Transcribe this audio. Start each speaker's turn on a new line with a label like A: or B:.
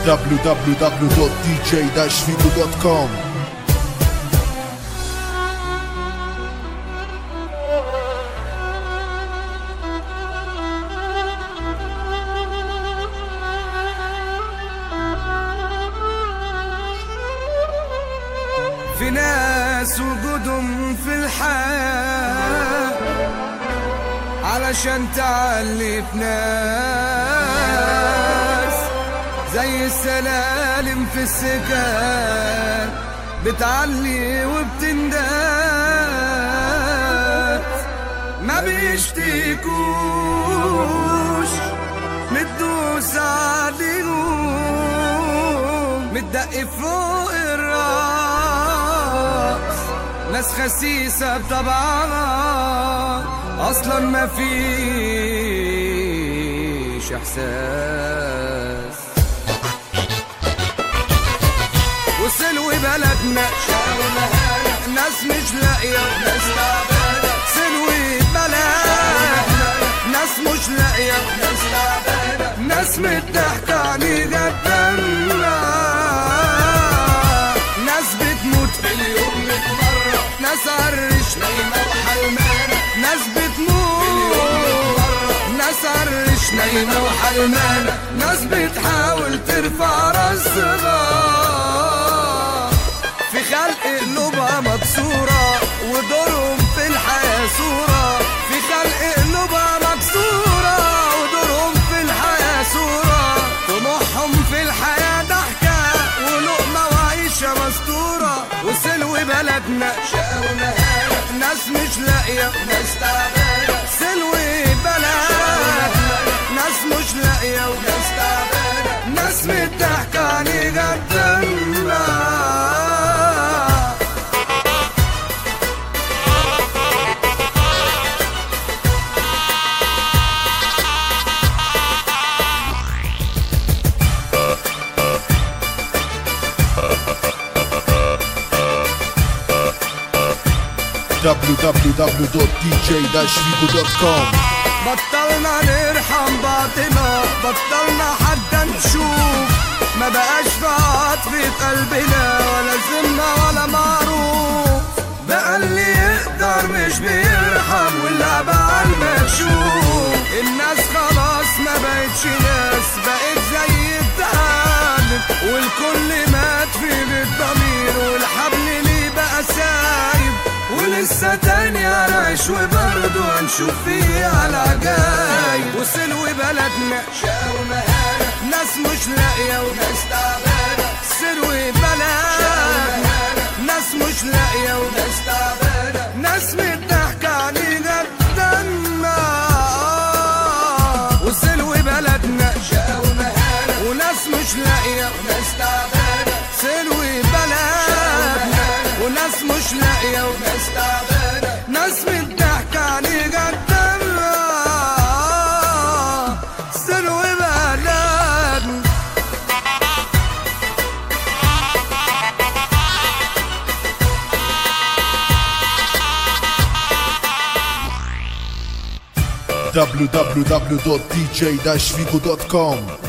A: www.dj-figo.com
B: في ناس وجودهم في الحياة علشان تعلي في ناس زي السلالم في السكان بتعلي وبتنداس ما بيشتكوش متدوس عليهم متدق فوق الراس ناس خسيسة بطبعها أصلا ما فيش إحساس وسلو بلدنا ناس مش لاقية ناس تعبانة سلو بلدنا ناس مش لاقية ناس تعبانة ناس متضحكة عليه جدنا ناس بتموت في اليوم مية مرة ناس عرش نايمة وحلمانة ناس بتموت ناس عرش نايمة وحلمانة ناس بتحاول ترفع راسها في خلق قلوبها مكسورة ودورهم في الحياة صورة في خلق قلوبها مكسورة ودورهم في الحياة صورة طموحهم في الحياة ضحكة ولقمة وعيشة مستورة وسلو بلدنا شقاونا ناس مش لاقية ناس تعبانة سلو بلد ناس مش لاقية وناس تعبانة ناس متضحكة عليه جدنا
A: www.dj-figo.com
B: بطلنا نرحم بعضنا بطلنا حتى نشوف ما بقاش في عاطفة قلبنا ولا ذمة ولا معروف بقى اللي يقدر مش بيرحم واللعبة على المكشوف الناس خلاص ما بقتش ناس بقت زي التعلم والكل مات في بالضمير والحبل ليه بقى سايب ولسه تاني هنعيش وبرضه هنشوف فيها العجايب وسلو بلدنا شقاوة مهانة ناس مش لاقية وناس تعبانة سلو بلدنا ناس مش لاقية وناس تعبانة ناس متضحكة عليه جدنا وسلو بلدنا شقاوة مهانة وناس مش لاقية وناس تعبانة سلو بلدنا وناس مش لاقية وناس تعبانة ناس متضحكة عليه جدنا سلو بلدنا
A: www.dj-figo.com